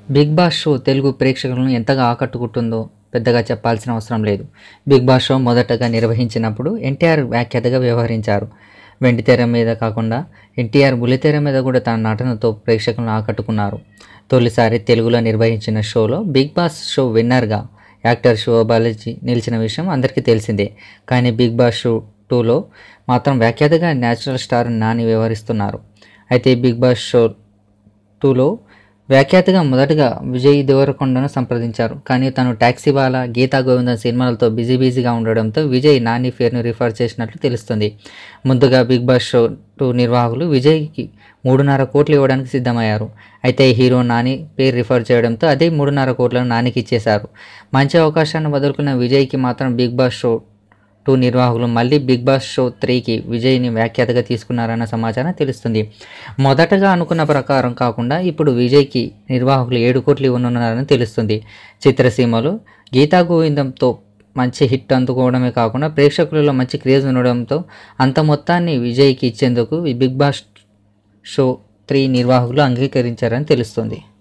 big Boss show Telugu ప్రేక్షకులను ఎంతగా ఆకట్టుకుంటుందో పెద్దగా చెప్పాల్సిన అవసరం లేదు బిగ్ బాస్ షో మొదటగా నిర్వహించినప్పుడు ఎన్టీఆర్ వ్యాఖ్యాతగా వ్యవహరించారు వెండి తెర మీద కాకుండా ఎన్టీఆర్ బుల్లితెర మీద కూడా తన నటనతో ప్రేక్షకులను ఆకట్టుకున్నారు తొలిసారి తెలుగులో నిర్వహించిన షోలో బిగ్ బాస్ షో విన్నర్గా యాక్టర్ శివబాలాజీ నిలిచిన విషయం అందరికీ తెలిసిందే కానీ బిగ్ బాస్ షో టూలో మాత్రం వ్యాఖ్యాతగా న్యాచురల్ స్టార్ నాని వ్యవహరిస్తున్నారు అయితే బిగ్ బాస్ షో టూలో వ్యాఖ్యాతగా మొదటగా విజయ్ దేవరకొండను సంప్రదించారు కానీ తను టాక్సీ వాలా గీతా గోవిందం సినిమాలతో బిజీ బిజీగా ఉండడంతో విజయ్ నాని పేరును రిఫర్ చేసినట్లు తెలుస్తుంది ముందుగా బిగ్ బాస్ షో టూ నిర్వాహకులు విజయ్కి మూడున్నర కోట్లు ఇవ్వడానికి సిద్ధమయ్యారు అయితే హీరో నాని పేరు రిఫర్ చేయడంతో అదే మూడున్నర కోట్లను నానికి ఇచ్చేశారు మంచి అవకాశాన్ని వదులుకున్న విజయ్కి మాత్రం బిగ్ బాస్ షో టూ నిర్వాహకులు మళ్ళీ బిగ్ బాస్ షో త్రీకి విజయ్ని వ్యాఖ్యాతగా తీసుకున్నారన్న సమాచారం తెలుస్తుంది మొదటగా అనుకున్న ప్రకారం కాకుండా ఇప్పుడు విజయ్కి నిర్వాహకులు ఏడు కోట్లు ఇవ్వనున్నారని తెలుస్తుంది చిత్రసీమలో గీతా గోవిందంతో మంచి హిట్ అందుకోవడమే కాకుండా ప్రేక్షకులలో మంచి క్రేజ్ ఉండడంతో అంత మొత్తాన్ని విజయ్కి ఇచ్చేందుకు ఈ బిగ్ బాస్ షో త్రీ నిర్వాహకులు అంగీకరించారని తెలుస్తుంది